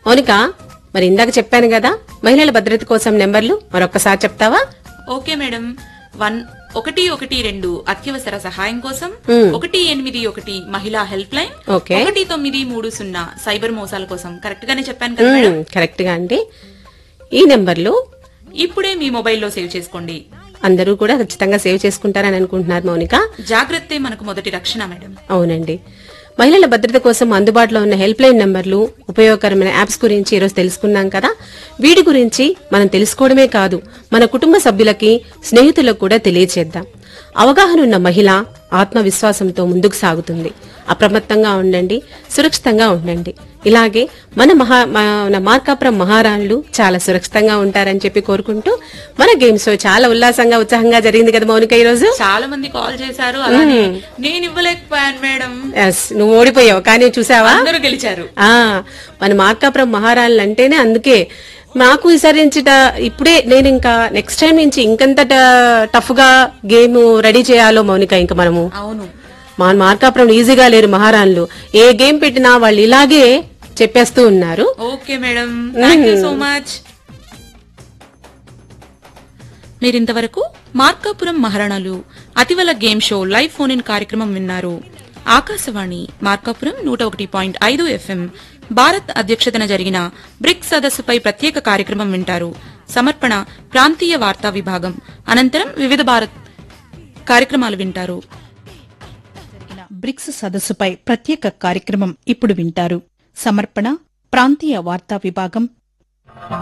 మౌనిక మరి ఇందాక చెప్పాను కదా మహిళల భద్రత కోసం నెంబర్లు మరొక్కసారి చెప్తావా ఓకే మేడం వన్ ఒకటి ఒకటి రెండు అత్యవసర సహాయం కోసం ఒకటి ఎనిమిది ఒకటి మహిళా హెల్ప్ లైన్ ఓకే. ఒకటి తొమ్మిది మూడు సున్నా సైబర్ మోసాల కోసం కరెక్ట్ గానే చెప్పాను కదా మేడం కరెక్ట్ గా అండి ఈ నెంబర్లు ఇప్పుడే మీ మొబైల్లో సేవ్ చేసుకోండి అందరూ కూడా ఖచ్చితంగా సేవ్ చేసుకుంటారని అనుకుంటున్నారు మౌనిక జాగ్రత్తే మనకు మొదటి రక్షణ మేడం అవునండి మహిళల భద్రత కోసం అందుబాటులో ఉన్న హెల్ప్ లైన్ నంబర్లు ఉపయోగకరమైన యాప్స్ గురించి ఈరోజు తెలుసుకున్నాం కదా వీటి గురించి మనం తెలుసుకోవడమే కాదు మన కుటుంబ సభ్యులకి స్నేహితులకు కూడా తెలియచేద్దాం అవగాహన ఉన్న మహిళ ఆత్మవిశ్వాసంతో ముందుకు సాగుతుంది అప్రమత్తంగా ఉండండి సురక్షితంగా ఉండండి ఇలాగే మన మహా మన మార్కాపురం మహారాణులు చాలా సురక్షితంగా ఉంటారని చెప్పి కోరుకుంటూ మన గేమ్ షో చాలా ఉల్లాసంగా ఉత్సాహంగా జరిగింది కదా మౌనిక ఈ రోజు చాలా మంది కాల్ చేశారు అలానే నేను ఇవ్వలేకపోయాను మేడం ఎస్ నువ్వు ఓడిపోయావు కానీ చూసావా అందరూ గెలిచారు ఆ మన మార్కాపురం మహారాణులు అంటేనే అందుకే నాకు ఈసారి నుంచి ట- ఇప్పుడే నేను ఇంకా నెక్స్ట్ టైం నుంచి ఇంకెంత టఫ్ గా గేమ్ రెడీ చేయాలో మౌనిక ఇంకా మనము అవును మా మార్కాపురం ఈజీగా లేరు మహారాణులు ఏ గేమ్ పెట్టినా వాళ్ళు ఇలాగే చెప్పేస్తూ ఉన్నారు okay madam thank you so much మీరింతవరకు మార్కాపురం మహారాణాలు అతివల game show live phone in కార్యక్రమం విన్నారు ఆకాశవాణి మార్కాపురం నూట ఒకటి పాయింట్ ఐదు ఎఫ్ఎం భారత్ అధ్యక్షతన జరిగిన బ్రిక్స్ సదస్సుపై ప్రత్యేక కార్యక్రమం వింటారు సమర్పణ ప్రాంతీయ వార్తా విభాగం అనంతరం వివిధ భారత్ కార్యక్రమాలు వింటారు జరిగిన బ్రిక్స్ సదస్సుపై ప్రత్యేక కార్యక్రమం ఇప్పుడు వింటారు సమర్పణ ప్రాంతీయ వార్తా విభాగం